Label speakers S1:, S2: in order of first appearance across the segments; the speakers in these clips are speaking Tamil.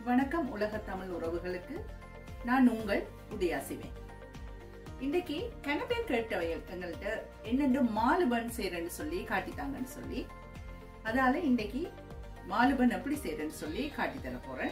S1: வணக்கம் உலக தமிழ் உறவுகளுக்கு நான் உங்கள் உதயா சிவன் இன்னைக்கு கனபேர் கேட்டவையல் எங்கள்கிட்ட என்னென்று மாலுபன் செய்யறேன்னு சொல்லி காட்டித்தாங்கன்னு சொல்லி அதால இன்னைக்கு மாலுபன் எப்படி செய்யறேன்னு சொல்லி காட்டி தர போறேன்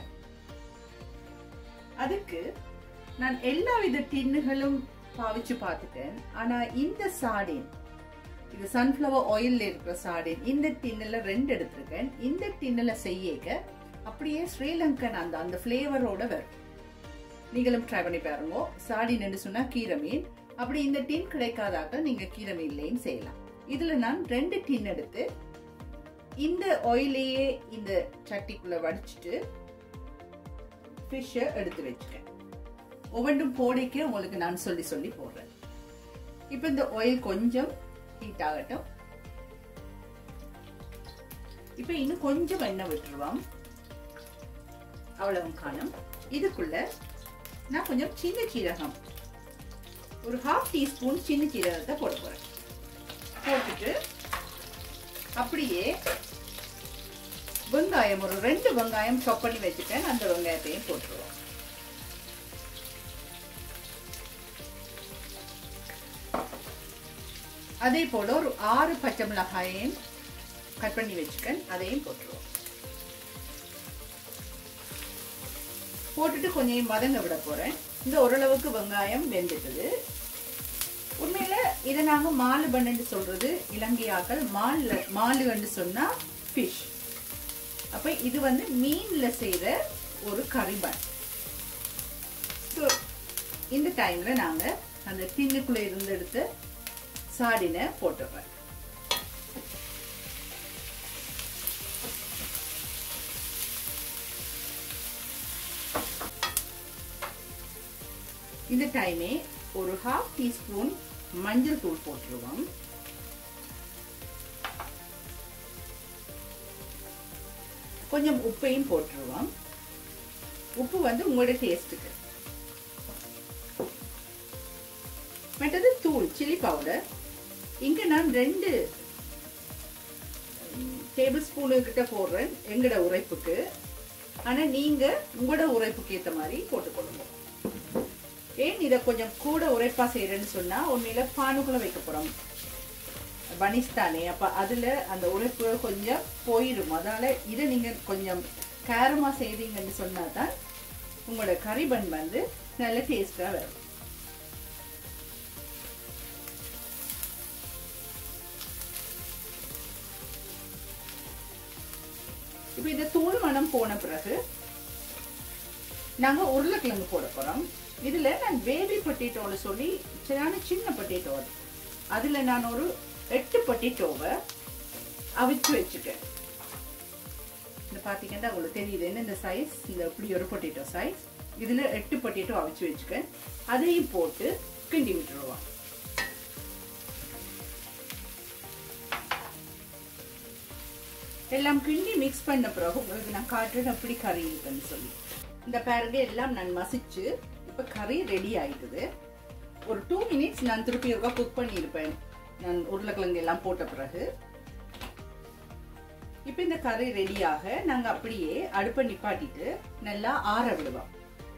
S1: அதுக்கு நான் எல்லா வித டின்னுகளும் பாவிச்சு பார்த்துட்டேன் ஆனா இந்த சாடின் இது சன்ஃப்ளவர் ஆயில்ல இருக்கிற சாடின் இந்த டின்னுல ரெண்டு எடுத்திருக்கேன் இந்த டின்னுல செய்யக்க அப்படியே ஸ்ரீலங்கன் அந்த அந்த ஃப்ளேவரோட வரும் நீங்களும் ட்ரை பண்ணி பாருங்க சாடின்னு சொன்னா கீரை மீன் அப்படி இந்த டின் கிடைக்காதாக நீங்க கீரை மீன்லையும் செய்யலாம் இதுல நான் ரெண்டு டின் எடுத்து இந்த ஆயிலையே இந்த சட்டிக்குள்ள வடிச்சிட்டு ஃபிஷ்ஷை எடுத்து வச்சுக்கேன் ஒவ்வொன்றும் போடைக்கு உங்களுக்கு நான் சொல்லி சொல்லி போடுறேன் இப்போ இந்த ஆயில் கொஞ்சம் ஹீட் ஆகட்டும் இப்போ இன்னும் கொஞ்சம் எண்ணெய் விட்டுருவோம் அவ்வளவு காணும் இதுக்குள்ள நான் கொஞ்சம் சின்ன சீரகம் ஒரு ஹாஃப் டீஸ்பூன் சின்ன சீரகத்தை போட போறேன் போட்டுட்டு அப்படியே வெங்காயம் ஒரு ரெண்டு வெங்காயம் சாப் பண்ணி வச்சுட்டேன் அந்த வெங்காயத்தையும் போட்டுருவோம் அதே போல ஒரு ஆறு பச்சை மிளகாயையும் கட் பண்ணி வச்சுக்கேன் அதையும் போட்டுருவோம் போட்டுட்டு கொஞ்சம் வதங்க விட போறேன் இந்த ஓரளவுக்கு வெங்காயம் வெந்துட்டுது உண்மையில இதை நாங்க மாலு பண்ணுன்னு சொல்றது இலங்கையாக்கள் மாலு மாலுன்னு சொன்னா ஃபிஷ் அப்ப இது வந்து மீன்ல செய்யற ஒரு கறிபன் ஸோ இந்த டைம்ல நாங்க அந்த டின்னுக்குள்ள இருந்து எடுத்து சாடினை போட்டுடுறேன் இந்த டைமே ஒரு ஹாஃப் டீஸ்பூன் மஞ்சள் தூள் போட்டுருவோம் கொஞ்சம் உப்பையும் போட்டுருவோம் உப்பு வந்து உங்களோட டேஸ்ட்டுக்கு மற்றது தூள் சில்லி பவுடர் இங்க நான் ரெண்டு டேபிள் ஸ்பூனு கிட்ட போடுறேன் எங்கட உரைப்புக்கு ஆனா நீங்க உங்களோட உரைப்புக்கு ஏத்த மாதிரி போட்டுக்கொள்ளுங்க ஏன் இதை கொஞ்சம் கூட உரைப்பா செய்யறேன்னு சொன்னா உண்மையில பானுக்குள்ள வைக்க போறோம் பனிஸ் தானே அப்ப அதுல அந்த உரைப்பு கொஞ்சம் போயிடும் அதனால இதை நீங்க கொஞ்சம் காரமா செய்றீங்கன்னு சொன்னா தான் உங்களோட கறிபன் வந்து நல்ல டேஸ்டா வரும் இப்போ இந்த தூள் மனம் போன பிறகு நாங்க உருளைக்கிழங்கு போட போறோம் இதுல நான் பேபி பொட்டேட்டோல சொல்லி சரியான சின்ன பொட்டேட்டோ அதுல நான் ஒரு எட்டு பொட்டேட்டோவை அவிச்சு வச்சுட்டேன் இந்த பாத்தீங்கன்னா உங்களுக்கு தெரியுது என்ன இந்த சைஸ் இந்த இப்படி ஒரு பொட்டேட்டோ சைஸ் இதுல எட்டு பொட்டேட்டோ அவிச்சு வச்சுக்கேன் அதையும் போட்டு கிண்டி விட்டுருவோம் எல்லாம் கிண்டி மிக்ஸ் பண்ண பிறகு உங்களுக்கு நான் காட்டுறேன் அப்படி கறி இருக்குன்னு சொல்லி இந்த பாருங்க எல்லாம் நான் மசிச்சு இப்போ கறி ரெடி ஆயிட்டுது ஒரு டூ மினிட்ஸ் நான் திருப்பி ஒருக்கா குக் பண்ணியிருப்பேன் நான் உருளைக்கிழங்கு எல்லாம் போட்ட பிறகு இப்போ இந்த கறி ரெடியாக நாங்கள் அப்படியே அடுப்பை நிப்பாட்டிட்டு நல்லா ஆற விடுவோம்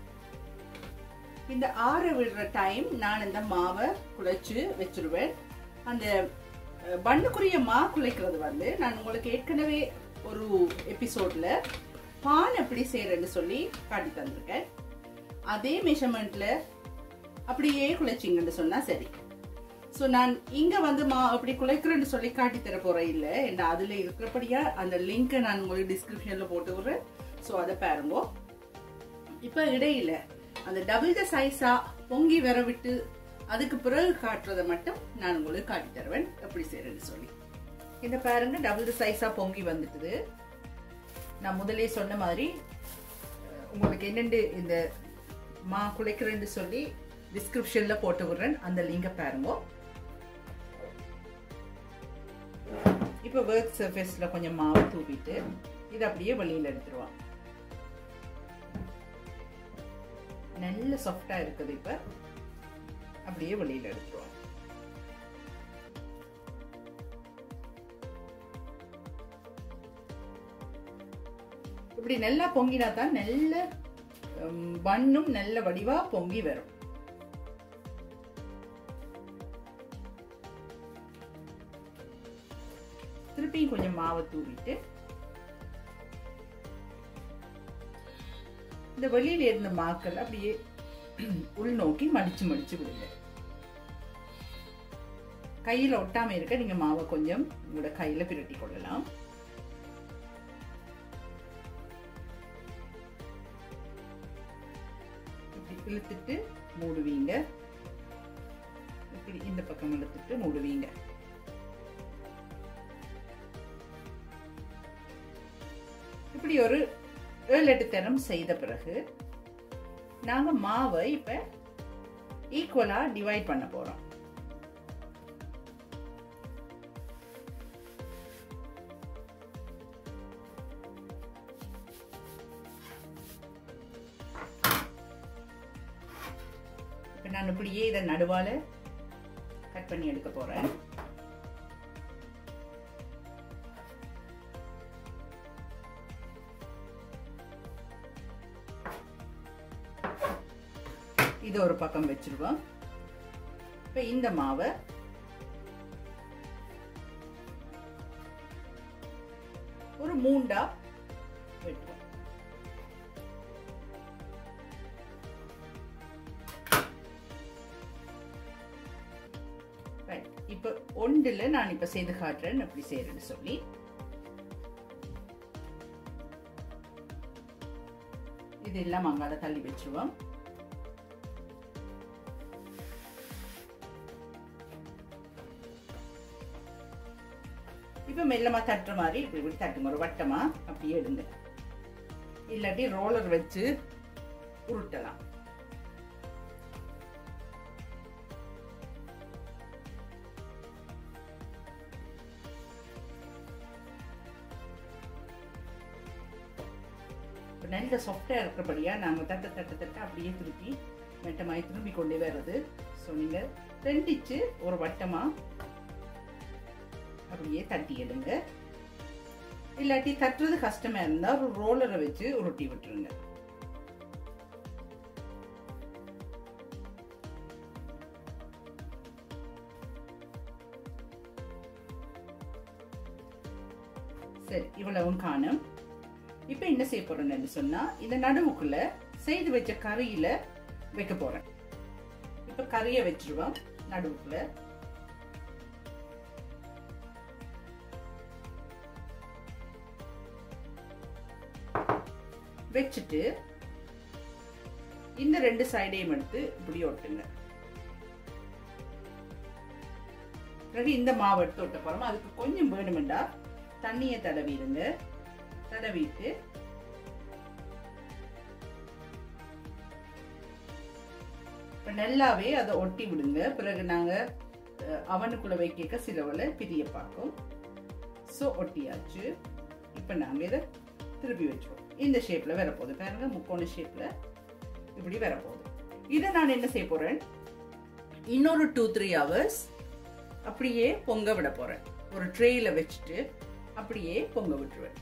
S1: இந்த ஆற விடுற டைம் நான் இந்த மாவை குழைச்சு வச்சிருவேன் அந்த பண்ணுக்குரிய மா குலைக்கிறது வந்து நான் உங்களுக்கு ஏற்கனவே ஒரு எபிசோட்ல பான் எப்படி செய்யறேன்னு சொல்லி காட்டி தந்திருக்கேன் அதே மெஷர்மெண்ட்ல அப்படியே குலைச்சிங்கன்னு சொன்னா சரி ஸோ நான் இங்க வந்து மா அப்படி குலைக்கிறேன்னு சொல்லி காட்டி தர போறேன் இல்லை என்ன அதுல இருக்கிறபடியா அந்த லிங்கை நான் உங்களுக்கு டிஸ்கிரிப்ஷன்ல போட்டு விடுறேன் ஸோ அதை பாருங்க இப்போ இடையில அந்த டபுள் த சைஸா பொங்கி வர விட்டு அதுக்கு பிறகு காட்டுறதை மட்டும் நான் உங்களுக்கு காட்டி தருவேன் எப்படி செய்யறேன்னு சொல்லி இந்த பாருங்க டபுள் சைஸா பொங்கி வந்துட்டுது நான் முதலே சொன்ன மாதிரி உங்களுக்கு என்னென்று இந்த மா குலைக்கிறேன்னு சொல்லி டிஸ்கிரிப்ஷன்ல போட்டு விடுறேன் அந்த லிங்கை பாருங்க இப்போ ஒர்க் சர்ஃபேஸ்ல கொஞ்சம் மாவு தூவிட்டு இது அப்படியே வெளியில எடுத்துருவான் நல்ல சாஃப்டா இருக்குது இப்ப அப்படியே வெளியில எடுத்துருவோம் இப்படி நல்லா பொங்கினா தான் நல்ல பண்ணும் நல்ல வடிவா பொங்கி வரும் திருப்பியும் கொஞ்சம் மாவை தூவிட்டு இந்த வெளியில இருந்த மாக்கள் அப்படியே உள்நோக்கி மடிச்சு மடிச்சு விடுங்க கையில ஒட்டாம இருக்க நீங்க மாவை கொஞ்சம் உங்களோட கையில பிரட்டி கொள்ளலாம் இப்படி இழுத்துட்டு மூடுவீங்க இப்படி இந்த பக்கம் இழுத்துட்டு மூடுவீங்க இப்படி ஒரு ஏழு எட்டு தரம் செய்த பிறகு நாங்க மாவை இப்ப ஈக்குவலா டிவைட் பண்ண போறோம் இப்போ நான் இப்படியே இதை நடுவால கட் பண்ணி எடுக்க போறேன் இது ஒரு பக்கம் வச்சிருவோம் இப்போ இந்த மாவை ஒரு மூண்டா வெட்டுவோம் ரைட் இப்போ ஒன்றில் நான் இப்போ செய்து காட்டுறேன் எப்படி செய்யறேன்னு சொல்லி இது எல்லாம் அங்கால தள்ளி வச்சிருவோம் இப்போ மெல்லமா தட்டுற மாதிரி இப்படி இப்படி தட்டுங்க ஒரு வட்டமா அப்படியே எடுங்க இல்லாட்டி ரோலர் வச்சு உருட்டலாம் இப்போ நல்ல சாஃப்டாக இருக்கிறபடியாக நாங்கள் தட்ட தட்ட தட்ட அப்படியே திருப்பி மெட்டமாய் திரும்பி கொண்டே வர்றது ஸோ நீங்கள் ரெண்டிச்சு ஒரு வட்டமாக அப்படியே தட்டி எடுங்க இல்லாட்டி தட்டுறது கஷ்டமா இருந்தா ஒரு ரோலரை வச்சு உருட்டி விட்டுருங்க சரி இவ்வளவும் காணும் இப்ப என்ன செய்ய போறேன்னு சொன்னா இந்த நடுவுக்குள்ள செய்து வச்ச கறியில வைக்க போறேன் இப்ப கறியை வச்சிருவோம் நடுவுக்குள்ள வச்சுட்டு இந்த ரெண்டு சைடையும் எடுத்து இப்படி ஒட்டுங்க பிறகு இந்த மாவு எடுத்து ஒட்ட போறோம் அதுக்கு கொஞ்சம் வேணுமெண்டா தண்ணியை தடவிடுங்க தடவிட்டு இப்போ நல்லாவே அதை ஒட்டி விடுங்க பிறகு நாங்கள் அவனுக்குள்ள வைக்க சிலவளை பிரிய பார்க்கும் ஸோ ஒட்டியாச்சு இப்போ நாங்கள் இதை திருப்பி வச்சுருவோம் இந்த ஷேப்பில் வரப்போகுது பாருங்க முக்கோண ஷேப்பில் இப்படி வரப்போகுது இதை நான் என்ன செய்ய போகிறேன் இன்னொரு டூ த்ரீ ஹவர்ஸ் அப்படியே பொங்க விட போகிறேன் ஒரு ட்ரேயில் வச்சுட்டு அப்படியே பொங்க விட்டுருவேன்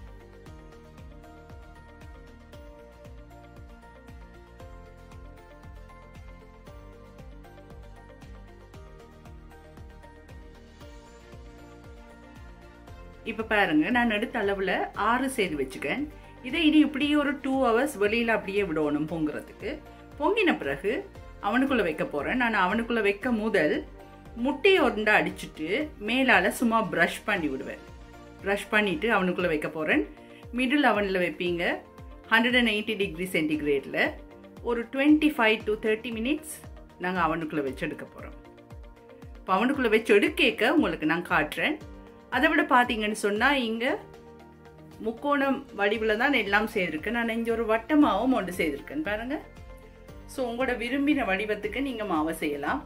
S1: இப்போ பாருங்க நான் எடுத்த அளவில் ஆறு செய்து வச்சுக்கேன் இதை இனி இப்படியே ஒரு டூ ஹவர்ஸ் வெளியில் அப்படியே விடணும் பொங்குறதுக்கு பொங்கின பிறகு அவனுக்குள்ளே வைக்க போகிறேன் நான் அவனுக்குள்ளே வைக்க முதல் முட்டையை உருண்டை அடிச்சுட்டு மேலால் சும்மா ப்ரஷ் பண்ணி விடுவேன் ப்ரஷ் பண்ணிவிட்டு அவனுக்குள்ளே வைக்க போகிறேன் மிடில் அவனில் வைப்பீங்க ஹண்ட்ரட் அண்ட் எயிட்டி டிகிரி சென்டிகிரேடில் ஒரு twenty five to thirty minutes நாங்கள் அவனுக்குள்ளே வச்சு எடுக்க போகிறோம் இப்போ அவனுக்குள்ளே வச்சு எடுக்க உங்களுக்கு நான் காட்டுறேன் அதை விட பார்த்தீங்கன்னு சொன்னால் இங்கே முக்கோணம் வடிவில் தான் எல்லாம் செய்திருக்கேன் நான் இங்கே ஒரு வட்டமாகவும் ஒன்று செய்திருக்கேன் பாருங்கள் ஸோ உங்களோட விரும்பின வடிவத்துக்கு நீங்கள் மாவை செய்யலாம்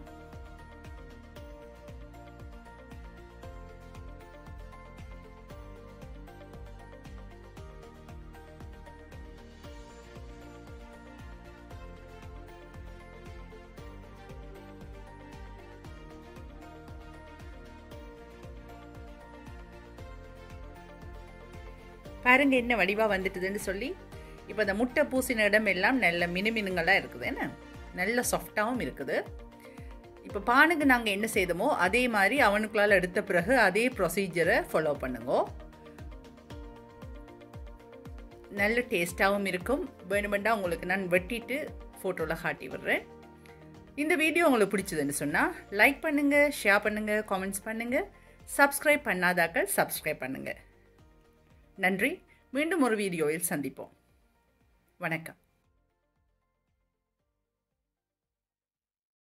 S1: பாருங்க என்ன வடிவாக வந்துட்டுதுன்னு சொல்லி இப்போ இந்த முட்டை பூசின இடம் எல்லாம் நல்ல மினுமினுங்களாக இருக்குது என்ன நல்ல சாஃப்டாகவும் இருக்குது இப்போ பானுக்கு நாங்கள் என்ன செய்தோமோ அதே மாதிரி அவனுக்குள்ளால் எடுத்த பிறகு அதே ப்ரொசீஜரை ஃபாலோ பண்ணுங்க நல்ல டேஸ்ட்டாகவும் இருக்கும் வேணுமெண்டா உங்களுக்கு நான் வெட்டிட்டு ஃபோட்டோவில் காட்டி விடுறேன் இந்த வீடியோ உங்களுக்கு பிடிச்சதுன்னு சொன்னால் லைக் பண்ணுங்கள் ஷேர் பண்ணுங்கள் காமெண்ட்ஸ் பண்ணுங்கள் சப்ஸ்கிரைப் பண்ணாதாக்கள் சப்ஸ்கிரைப் பண்ணுங்கள் நன்றி மீண்டும் ஒரு வீடியோவில் சந்திப்போம் வணக்கம்